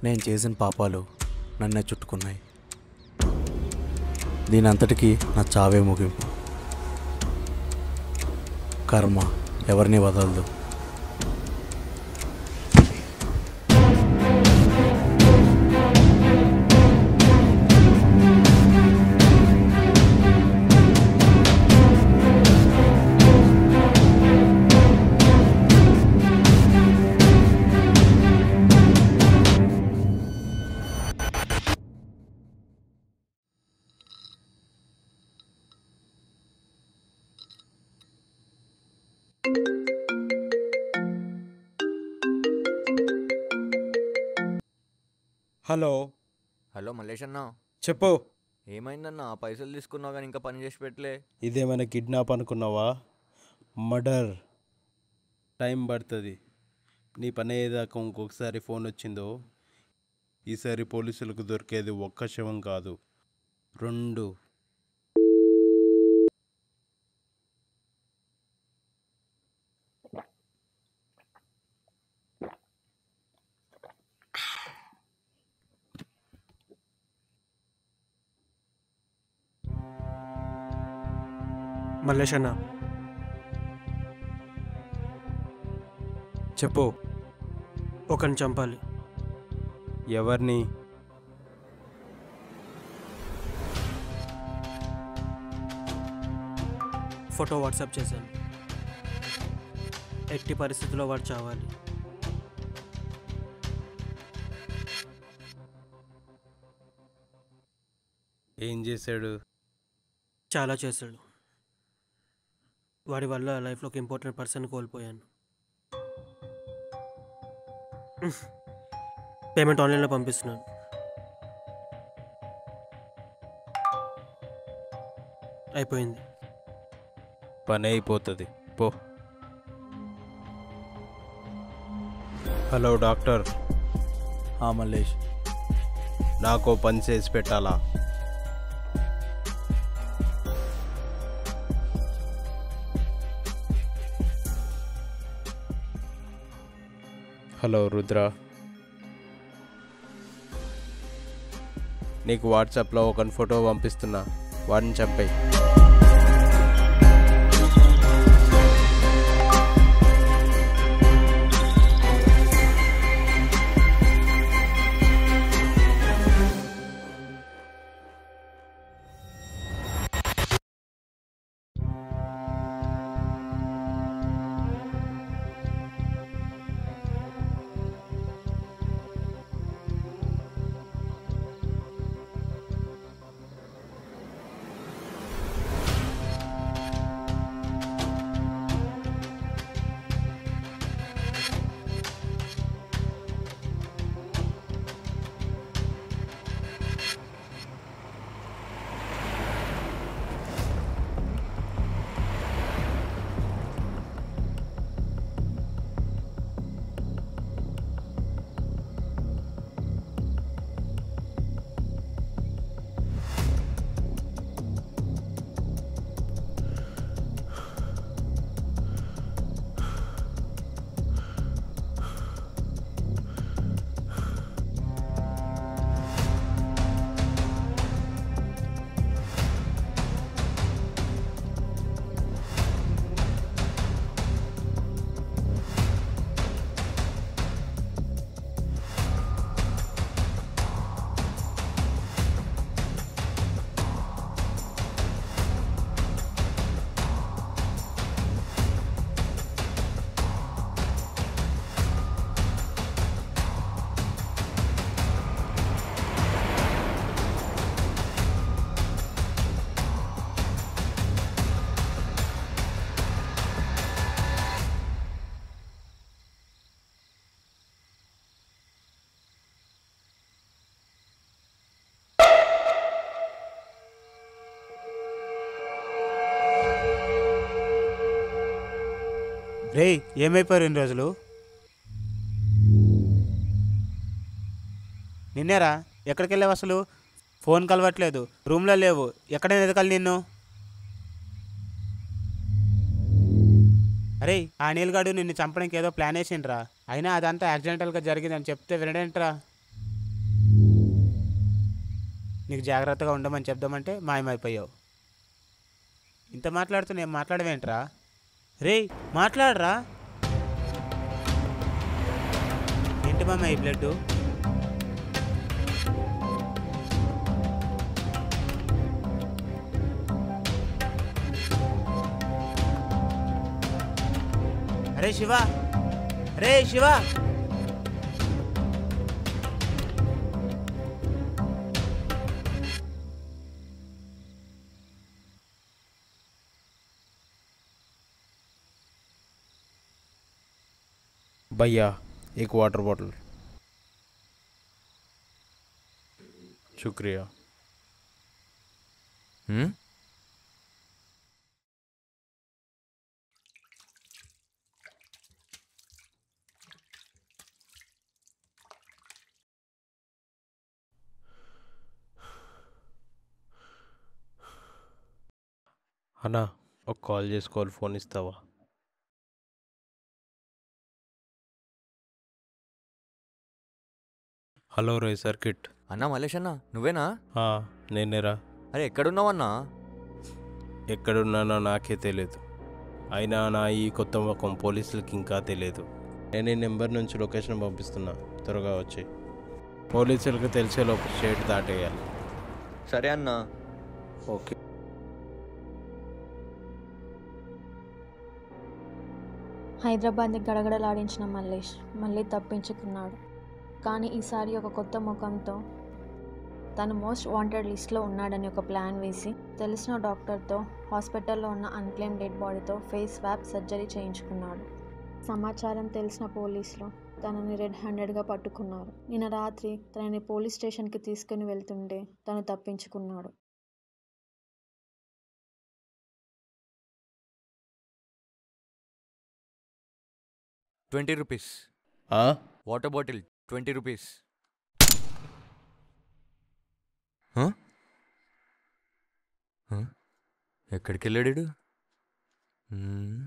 నేను చేసిన పాపాలు నన్నే చుట్టుకున్నాయి దీని అంతటికీ నా చావే ముగింపు కర్మ ఎవరిని వదలదు హలో హలో మల్లేష్ అన్న చెప్పు ఏమైందన్న పైసలు తీసుకున్నావు కానీ ఇంకా పని చేసి పెట్టలే ఇదేమైనా కిడ్నాప్ అనుకున్నావా మర్డర్ టైం పడుతుంది నీ పని అయ్యేదాకా ఇంకొకసారి ఫోన్ వచ్చిందో ఈసారి పోలీసులకు దొరికేది ఒక్క శవం కాదు రెండు మల్లేష్ అన్న చెప్పు ఒకరిని చంపాలి ఎవరిని ఫోటో వాట్సాప్ చేశాను ఎట్టి పరిస్థితుల్లో వాడు చావాలి ఏం చేశాడు చాలా చేశాడు వాడి వల్ల లైఫ్లో ఒక ఇంపార్టెంట్ పర్సన్ కోల్పోయాను పేమెంట్ ఆన్లైన్లో పంపిస్తున్నాను అయిపోయింది పని అయిపోతుంది పో హలో డాక్టర్ ఆ మల్లేష్ నాకు పని చేసి పెట్టాలా హలో రుద్ర నీకు వాట్సాప్లో ఒక ఫోటో పంపిస్తున్నా వాడిని చంపేయి రే ఏమైపోయారు ఇన్ని రోజులు నిన్నేరా ఎక్కడికి వెళ్ళావు అసలు ఫోన్ కలవట్లేదు రూమ్లో లేవు ఎక్కడైనా ఎదగాలి నిన్ను అరే ఆ నీల్గాడు నిన్ను చంపడానికి ఏదో ప్లాన్ వేసిండ్రా అయినా అదంతా యాక్సిడెంటల్గా జరిగిందని చెప్తే వినడేంట్రా నీకు జాగ్రత్తగా ఉండమని చెప్దామంటే మాయమైపోయావు ఇంత మాట్లాడుతున్నా ఏం మాట్లాడవేంట్రా రేయ్ మాట్లాడరా ఏంటి మామ ఈ బ్లడ్ అరే శివ అరే శివ भैया एक वाटर बॉटल शुक्रिया హ్మ్? అన్నా ఒక కాల్ చేసుకోవాలి ఫోన్ ఇస్తావా హలో రే సర్కిట్ అన్నా మల్లేష్ అన్న నువ్వేనా ఆ, నేనేరా అరే ఎక్కడున్నావన్నా ఎక్కడున్నానో నాకే తెలియదు అయినా నా ఈ కొత్త ముఖం పోలీసులకి ఇంకా తెలియదు నేను ఈ నెంబర్ నుంచి లొకేషన్ పంపిస్తున్నా త్వరగా వచ్చి పోలీసులకు తెలిసేలోపు స్టేట్ దాటేయాలి సరే అన్నా ఓకే హైదరాబాద్ని గడగడలాడించిన మల్లేష్ మళ్ళీ తప్పించుకున్నాడు కానీ ఈసారి ఒక కొత్త ముఖంతో తను మోస్ట్ వాంటెడ్ లిస్ట్లో ఉన్నాడని ఒక ప్లాన్ వేసి తెలిసిన డాక్టర్తో హాస్పిటల్లో ఉన్న అన్క్లెయిమ్ డెడ్ బాడీతో ఫేస్ స్వాప్ సర్జరీ చేయించుకున్నాడు సమాచారం తెలిసిన పోలీసులు తనని రెడ్ హ్యాండెడ్గా పట్టుకున్నారు నిన్న రాత్రి తనని పోలీస్ స్టేషన్కి తీసుకుని వెళ్తుంటే తను తప్పించుకున్నాడు ట్వంటీ రూపీస్ ఆ? వాటర్ బాటిల్ ట్వంటీ రూపీస్ ఎక్కడికి వెళ్ళాడు ఈడు? హ్మ్.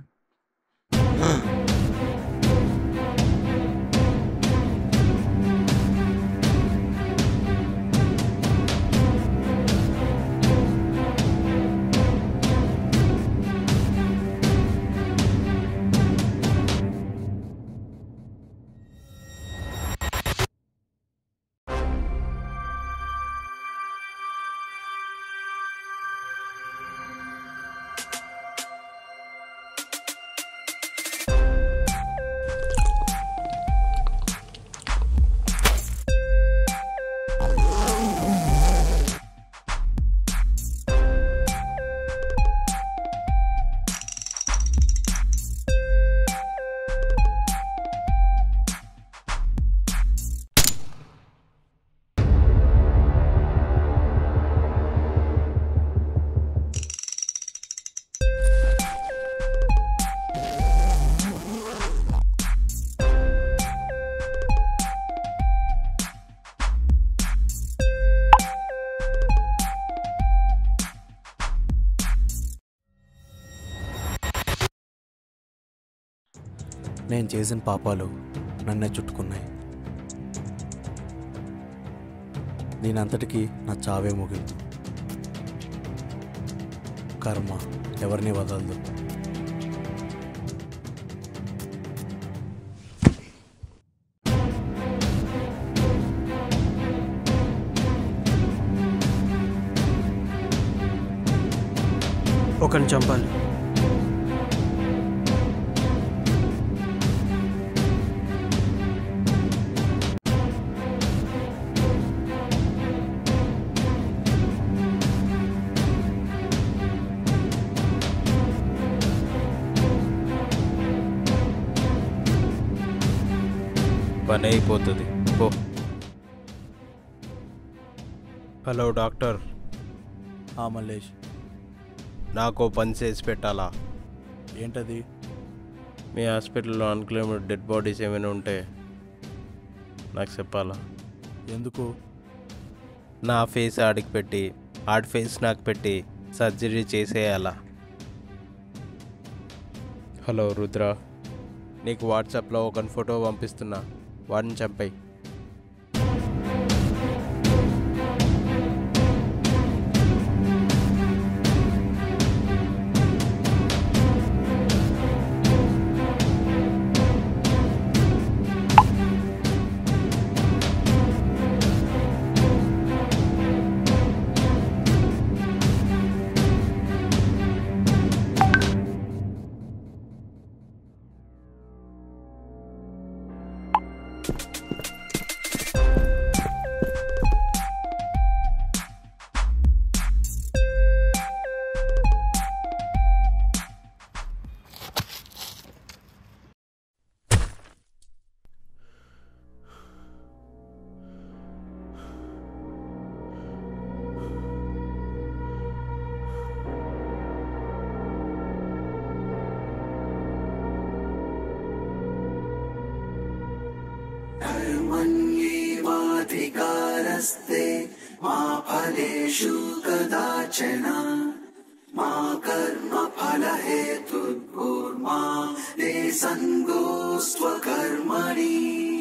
నేను చేసిన పాపాలు నన్నే చుట్టుకున్నాయి దీనంతటికీ నా చావే ముగింపు కర్మ ఎవరిని వదలదు ఒకరిని చంపాలి పని అయిపోతుంది పో హలో డాక్టర్ ఆ మల్లేష్ నాకు ఓ పని చేసి పెట్టాలా ఏంటది మీ హాస్పిటల్లో అన్క్లెయిమ్డ్ డెడ్ బాడీస్ ఏమైనా ఉంటే నాకు చెప్పాలా ఎందుకు నా ఫేస్ ఆడికి పెట్టి ఆడి ఫేస్ నాకు పెట్టి సర్జరీ చేసేయాలా హలో రుద్ర నీకు వాట్సాప్లో ఒక ఫోటో పంపిస్తున్నా వాడిని చంపాయి मन्येवाधिकारस्ते मा फलेषु कदाचन मा कर्मफलहेतुर्भूर्मा ते सङ्गोऽस्त्वकर्मणि